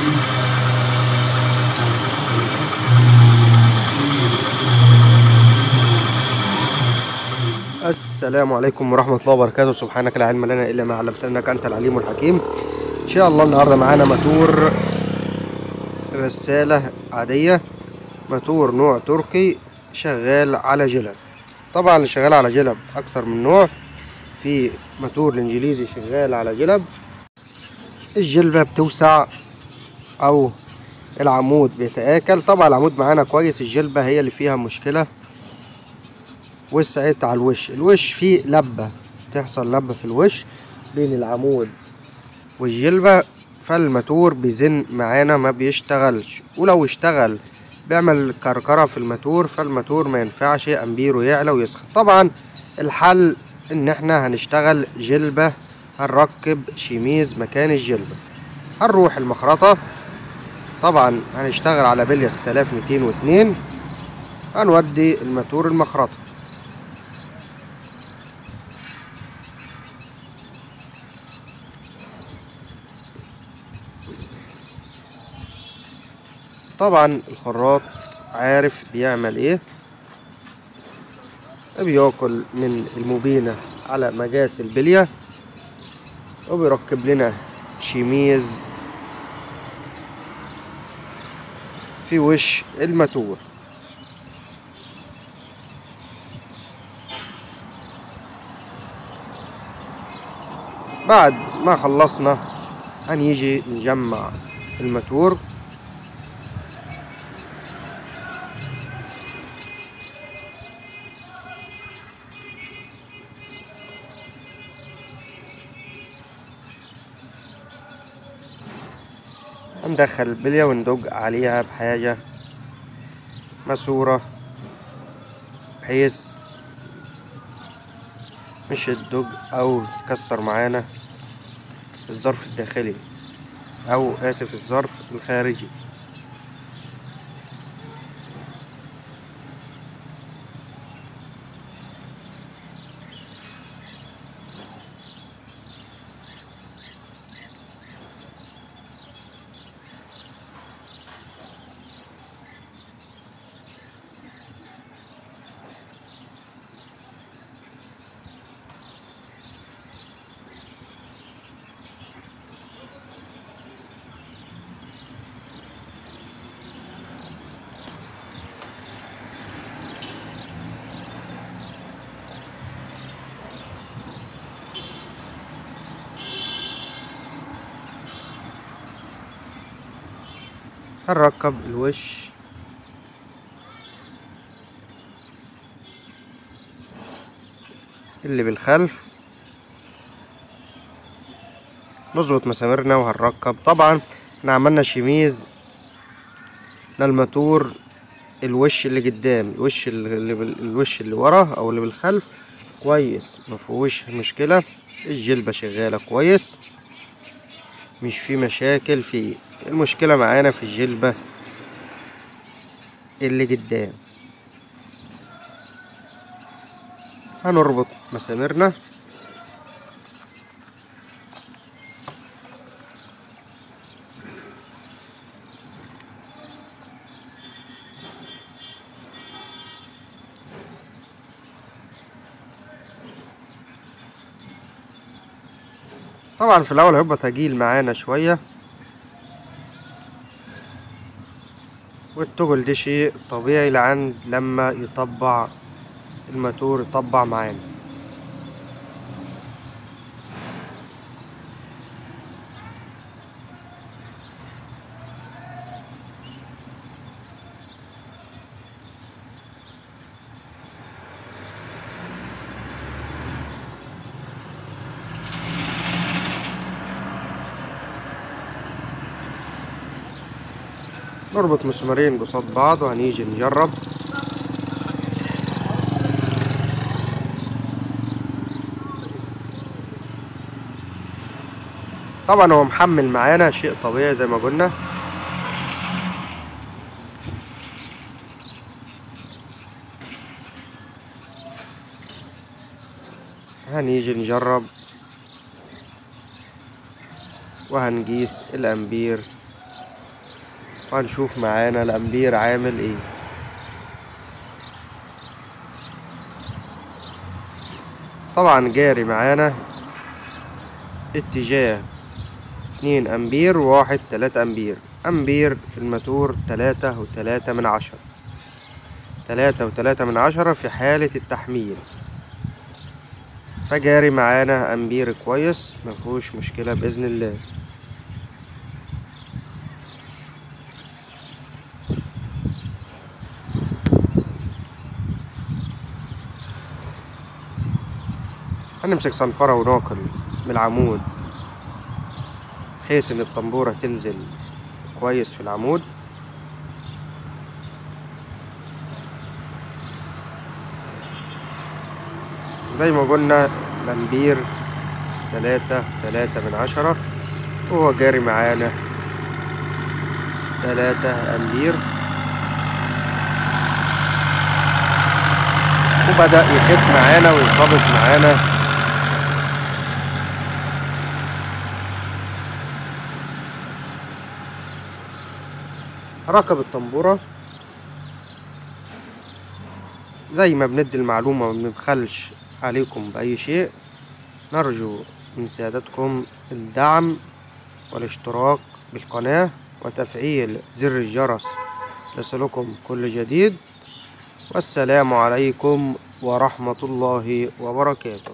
السلام عليكم ورحمة الله وبركاته سبحانك لا علم لنا إلا ما علمتنا إنك أنت العليم الحكيم إن شاء الله النهاردة معانا موتور غسالة عادية موتور نوع تركي شغال على جلب طبعا اللي شغال على جلب أكثر من نوع في موتور الإنجليزي شغال على جلب الجلبة بتوسع أو العمود بيتآكل طبعا العمود معانا كويس الجلبة هي اللي فيها مشكلة وسعت على الوش الوش فيه لبة تحصل لبة في الوش بين العمود والجلبة فالماتور بيزن معانا ما بيشتغلش ولو اشتغل بيعمل كركرة في الماتور فالماتور ما ينفعش امبيره يعلى ويسخن طبعا الحل ان احنا هنشتغل جلبة هنركب شيميز مكان الجلبة هنروح المخرطة طبعا هنشتغل على بلية 6202 هنودي الماتور المخرطة طبعا الخراط عارف بيعمل ايه بياكل من المبينة على مجاس البلية وبيركب لنا شيميز في وش الماتور بعد ما خلصنا هنيجي نجمع الماتور هندخل البلية وندق عليها بحاجة ماسورة بحيث مش تدق أو تكسر معانا الظرف الداخلي أو آسف الظرف الخارجي هنركب الوش اللي بالخلف نظبط مساميرنا وهنركب طبعا احنا عملنا شميز للماتور الوش اللي قدام الوش اللي بال... الوش اللي ورا او اللي بالخلف كويس مفيهوش مشكله الجلبه شغاله كويس مش في مشاكل فيه المشكلة معانا في الجلبة اللي قدام هنربط مساميرنا طبعا في الاول هيبقى تجيل معانا شويه والتجل دي شيء طبيعي لعند لما يطبع الماتور يطبع معانا نربط مسمارين قصاد بعض وهنيجي نجرب طبعا هو محمل معانا شيء طبيعي زي ما قلنا هنيجي نجرب وهنقيس الامبير وهنشوف معانا الامبير عامل ايه طبعا جاري معانا اتجاه اتنين امبير وواحد تلاتة امبير امبير الماتور تلاتة وتلاتة من عشرة تلاتة وتلاتة من عشرة في حالة التحميل فجاري معانا امبير كويس مفهوش مشكلة بإذن الله هنمسك صنفرة وناقل من العمود بحيث ان الطنبورة تنزل كويس في العمود زي ما قلنا الامبير تلاتة تلاتة من عشرة وهو جاري معانا تلاتة امبير وبدأ يخف معانا وينضبط معانا ركب الطنبورة زي ما بندي المعلومة وما بنبخلش عليكم بأي شيء نرجو من سيادتكم الدعم والاشتراك بالقناة وتفعيل زر الجرس ليصلكم كل جديد والسلام عليكم ورحمة الله وبركاته